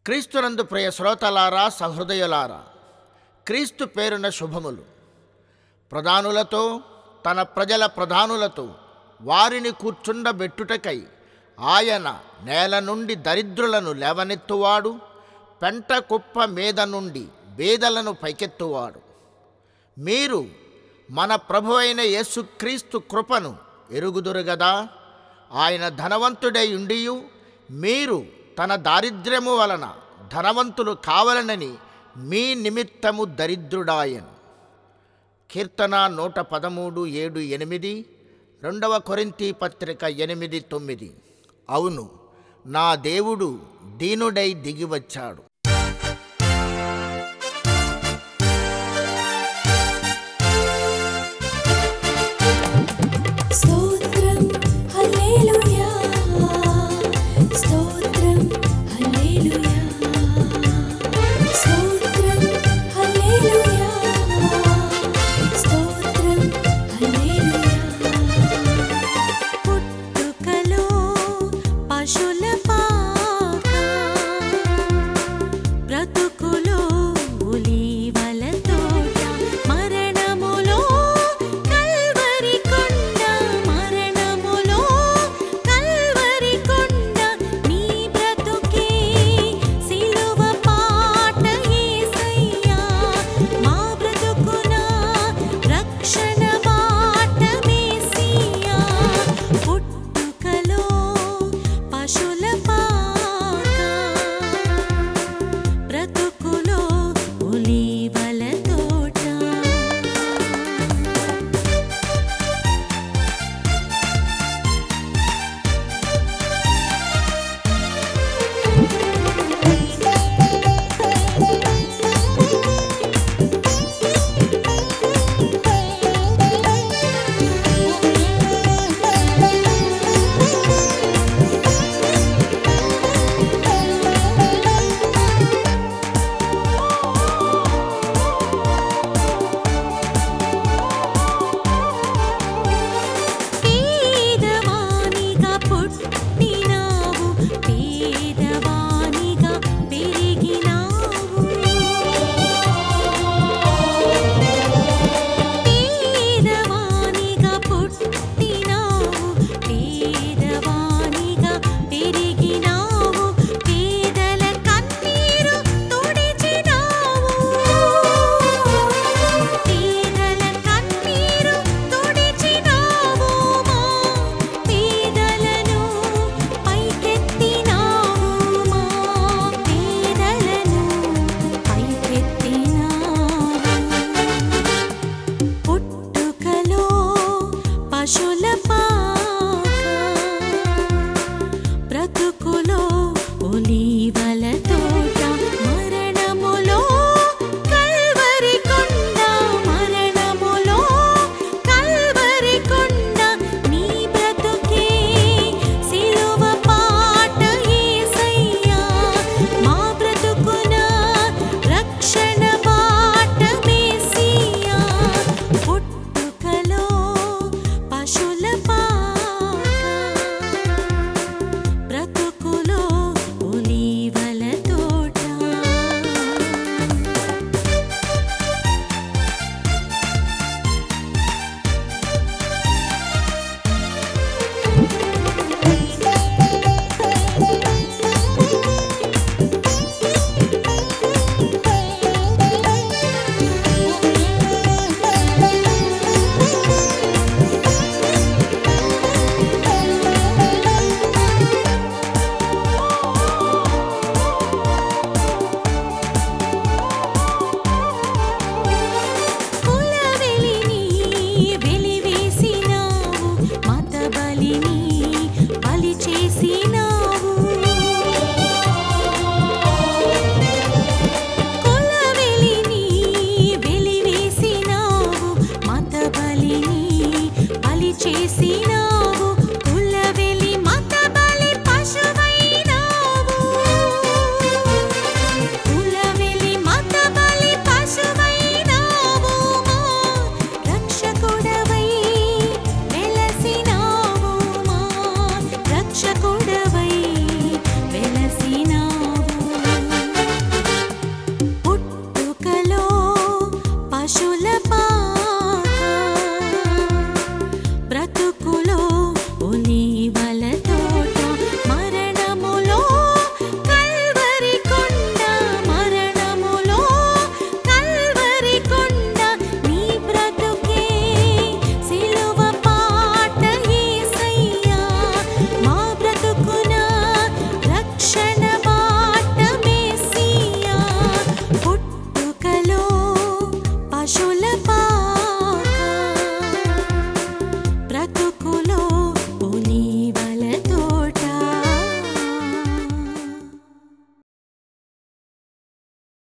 క్రీస్తునందు ప్రియ శ్రోతలారా సహృదయులారా క్రీస్తు పేరున శుభములు ప్రధానులతో తన ప్రజల ప్రధానులతో వారిని కూర్చుండబెట్టుటకై ఆయన నేల నుండి దరిద్రులను లేవనెత్తువాడు పెంట కుప్ప మీద నుండి బేదలను పైకెత్తువాడు మీరు మన ప్రభు అయిన యేసుక్రీస్తు కృపను ఎరుగుదురు గదా ఆయన ధనవంతుడై ఉండియు మీరు తన దారిద్ర్యము వలన ధనవంతులు కావాలనని మీ నిమిత్తము దరిద్రుడాయను కీర్తన నూట పదమూడు ఏడు ఎనిమిది రెండవ కొరింతి పత్రిక ఎనిమిది తొమ్మిది అవును నా దేవుడు దీనుడై దిగివచ్చాడు స్తోత్రం హల్లెలూయా స్తోత్రం హల్లెలూయా స్తోత్రం హల్లెలూయా స్తోత్రం హల్లెలూయా పుట్టుకలో పశుల పాక కన్నుల